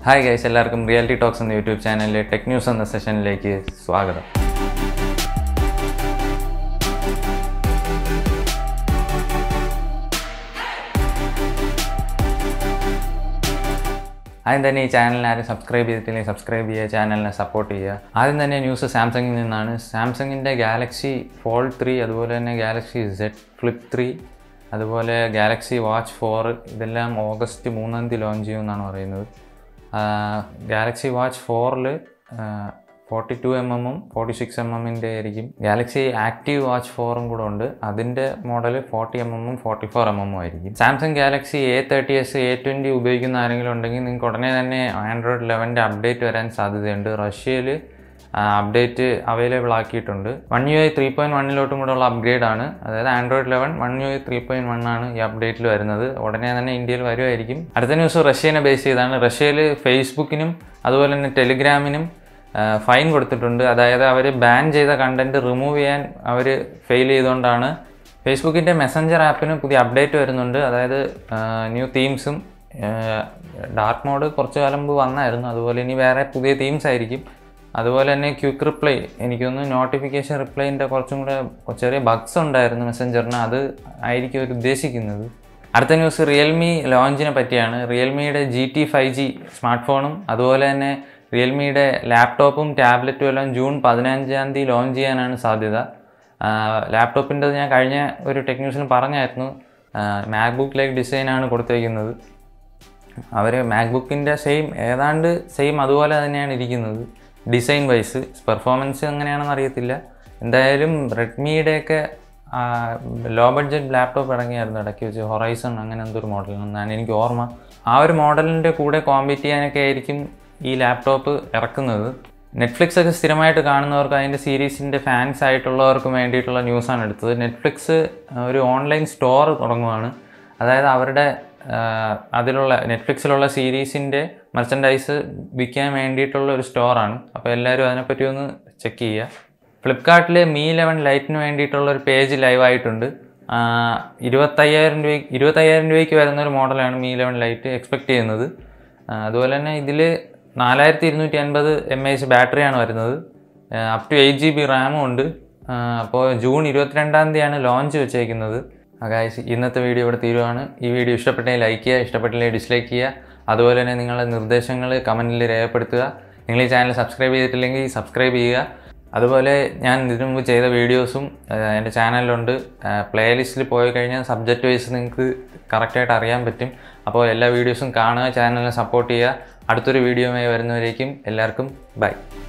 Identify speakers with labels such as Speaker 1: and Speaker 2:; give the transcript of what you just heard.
Speaker 1: hi guys എല്ലാവർക്കും reality talks എന്ന YouTube ചാനലിലെ ടെക് ന്യൂസ് എന്ന സെഷനിലേക്ക് സ്വാഗതം ആദ്യം തന്നെ ഈ ചാനലിനെ ആരും സബ്സ്ക്രൈബ് ചെയ്തിട്ടില്ലെങ്കിൽ സബ്സ്ക്രൈബ് ചെയ്യുക ചാനലിനെ സപ്പോർട്ട് ചെയ്യുക ആദ്യം തന്നെ ന്യൂസ് സാംസങ്ങിൽ നിന്നാണ് സാംസങ്ങിൻ്റെ ഗാലക്സി ഫോൾഡ് ത്രീ അതുപോലെ തന്നെ ഗാലക്സി സെഡ് ഫ്ലിപ്പ് ത്രീ അതുപോലെ ഗാലക്സി വാച്ച് ഫോർ ഇതെല്ലാം ഓഗസ്റ്റ് മൂന്നാം തീയതി ലോഞ്ച് ചെയ്യുമെന്നാണ് പറയുന്നത് ഗാലക്സി വാച്ച് ഫോറിൽ ഫോർട്ടി ടു എം എമ്മും ഫോർട്ടി സിക്സ് എം എമ്മിൻ്റെ ആയിരിക്കും ഗാലക്സി ആക്റ്റീവ് വാച്ച് ഫോറും കൂടെ ഉണ്ട് അതിൻ്റെ മോഡൽ ഫോർട്ടി എം എമ്മും ഫോർട്ടി ഫോർ എം എമ്മും ആയിരിക്കും Samsung Galaxy A thirty S A twenty ഉപയോഗിക്കുന്ന ആരെങ്കിലും ഉണ്ടെങ്കിൽ നിങ്ങൾക്ക് ഉടനെ തന്നെ ആൻഡ്രോയിഡ് ലെവൻ്റെ അപ്ഡേറ്റ് വരാൻ സാധ്യതയുണ്ട് റഷ്യയിൽ അപ്ഡേറ്റ് അവൈലബിൾ ആക്കിയിട്ടുണ്ട് one U I three point വണ്ണിലോട്ടും കൂടെ ഉള്ള അപ്ഗ്രേഡ് ആണ് അതായത് Android eleven one U I three point one ആണ് ഈ അപ്ഡേറ്റിൽ വരുന്നത് ഉടനെ തന്നെ ഇന്ത്യയിൽ വരുമായിരിക്കും അടുത്ത ന്യൂസ് റഷ്യനെ ബേസ് ചെയ്താണ് റഷ്യയിൽ ഫേസ്ബുക്കിനും അതുപോലെ തന്നെ ടെലിഗ്രാമിനും ഫൈൻ കൊടുത്തിട്ടുണ്ട് അതായത് അവർ ബാൻ ചെയ്ത കണ്ടന്റ് റിമൂവ് ചെയ്യാൻ അവർ ഫെയിൽ ചെയ്തുകൊണ്ടാണ് ഫേസ്ബുക്കിൻ്റെ മെസ്സഞ്ചർ ആപ്പിന് പുതിയ അപ്ഡേറ്റ് വരുന്നുണ്ട് അതായത് ന്യൂ തീംസും ഡാർക്ക് മോഡ് കുറച്ച് കാലം മുമ്പ് വന്നായിരുന്നു അതുപോലെ ഇനി വേറെ പുതിയ തീംസ് ആയിരിക്കും അതുപോലെ തന്നെ ക്വിക്ക് റിപ്ലൈ എനിക്കൊന്ന് നോട്ടിഫിക്കേഷൻ റിപ്ലൈൻ്റെ കുറച്ചും കൂടെ ചെറിയ ബഗ്സ് ഉണ്ടായിരുന്നു മെസ്സഞ്ചറിന് അത് ആയിരിക്കും അവർ ഉദ്ദേശിക്കുന്നത് അടുത്ത ന്യൂസ് റിയൽമി ലോഞ്ചിനെ പറ്റിയാണ് റിയൽമിയുടെ G T five G smart ഫോണും അതുപോലെ തന്നെ റിയൽമിയുടെ ലാപ്ടോപ്പും ടാബ്ലറ്റും എല്ലാം ജൂൺ പതിനഞ്ചാം തീയതി ലോഞ്ച് ചെയ്യാനാണ് സാധ്യത ലാപ്ടോപ്പിൻ്റെ ഞാൻ കഴിഞ്ഞ ഒരു ടെക്നീഷ്യൻ പറഞ്ഞായിരുന്നു മാക്ബുക്ക് ലൈക്ക് ഡിസൈനാണ് കൊടുത്തേക്കുന്നത് അവർ മാക്ബുക്കിൻ്റെ സെയിം ഏതാണ്ട് സെയിം അതുപോലെ തന്നെയാണ് ഇരിക്കുന്നത് ഡിസൈൻ വൈസ് പെർഫോമൻസ് എങ്ങനെയാണെന്ന് അറിയത്തില്ല എന്തായാലും റെഡ്മിയുടെയൊക്കെ ലോ ബഡ്ജറ്റ് ലാപ്ടോപ്പ് ഇറങ്ങിയായിരുന്നു ഇടയ്ക്ക് വെച്ച് ഹൊറൈസൺ അങ്ങനെ എന്തൊരു മോഡൽ എന്നാണ് എനിക്ക് ഓർമ്മ ആ ഒരു മോഡലിൻ്റെ കൂടെ കോമ്പീറ്റ് ചെയ്യാനൊക്കെ ആയിരിക്കും ഈ ലാപ്ടോപ്പ് ഇറക്കുന്നത് നെറ്റ്ഫ്ലിക്സ് ഒക്കെ സ്ഥിരമായിട്ട് കാണുന്നവർക്ക് അതിൻ്റെ സീരീസിൻ്റെ ഫാൻസ് ആയിട്ടുള്ളവർക്കും വേണ്ടിയിട്ടുള്ള ന്യൂസാണ് എടുത്തത് നെറ്റ്ഫ്ലിക്സ് ഒരു ഓൺലൈൻ സ്റ്റോർ തുടങ്ങുകയാണ് അതായത് അവരുടെ അതിലുള്ള നെറ്റ്ഫ്ലിക്സിലുള്ള സീരീസിൻ്റെ മെർച്ചൻഡൈസ് വിൽക്കാൻ വേണ്ടിയിട്ടുള്ള ഒരു സ്റ്റോറാണ് അപ്പോൾ എല്ലാവരും അതിനെപ്പറ്റി ഒന്ന് ചെക്ക് ചെയ്യുക ഫ്ലിപ്കാർട്ടിൽ മീ ലെവൻ ലൈറ്റിന് വേണ്ടിയിട്ടുള്ള ഒരു പേജ് ലൈവായിട്ടുണ്ട് ഇരുപത്തയ്യായിരം രൂപ ഇരുപത്തയ്യായിരം രൂപയ്ക്ക് വരുന്ന ഒരു മോഡലാണ് മീ ലെവൻ ലൈറ്റ് എക്സ്പെക്റ്റ് ചെയ്യുന്നത് അതുപോലെ തന്നെ ഇതിൽ നാലായിരത്തി ഇരുന്നൂറ്റി അൻപത് എം എച്ച് ബാറ്ററിയാണ് വരുന്നത് up to eight G B റാമും ഉണ്ട് അപ്പോൾ ജൂൺ ഇരുപത്തിരണ്ടാം തീയതിയാണ് ലോഞ്ച് വെച്ചേക്കുന്നത് ഗായ്സ് ഇന്നത്തെ വീഡിയോ ഇവിടെ തീരുവാണ് ഈ വീഡിയോ ഇഷ്ടപ്പെട്ടെങ്കിൽ ലൈക്ക് ചെയ്യുക ഇഷ്ടപ്പെട്ടില്ലെങ്കിൽ ഡിസ്ലൈക്ക് ചെയ്യുക അതുപോലെ തന്നെ നിങ്ങളുടെ നിർദ്ദേശങ്ങൾ കമൻറ്റിൽ രേഖപ്പെടുത്തുക നിങ്ങൾ ഈ ചാനൽ സബ്സ്ക്രൈബ് ചെയ്തിട്ടില്ലെങ്കിൽ സബ്സ്ക്രൈബ് ചെയ്യുക അതുപോലെ ഞാൻ ഇതിനു മുമ്പ് ചെയ്ത വീഡിയോസും എൻ്റെ ചാനലിലുണ്ട് പ്ലേലിസ്റ്റിൽ പോയി കഴിഞ്ഞാൽ സബ്ജക്റ്റ് വൈസ് നിങ്ങൾക്ക് കറക്റ്റായിട്ട് അറിയാൻ പറ്റും അപ്പോൾ എല്ലാ വീഡിയോസും കാണുക ചാനലിനെ സപ്പോർട്ട് ചെയ്യുക അടുത്തൊരു വീഡിയോയുമായി വരുന്നവരേക്കും എല്ലാവർക്കും ബൈ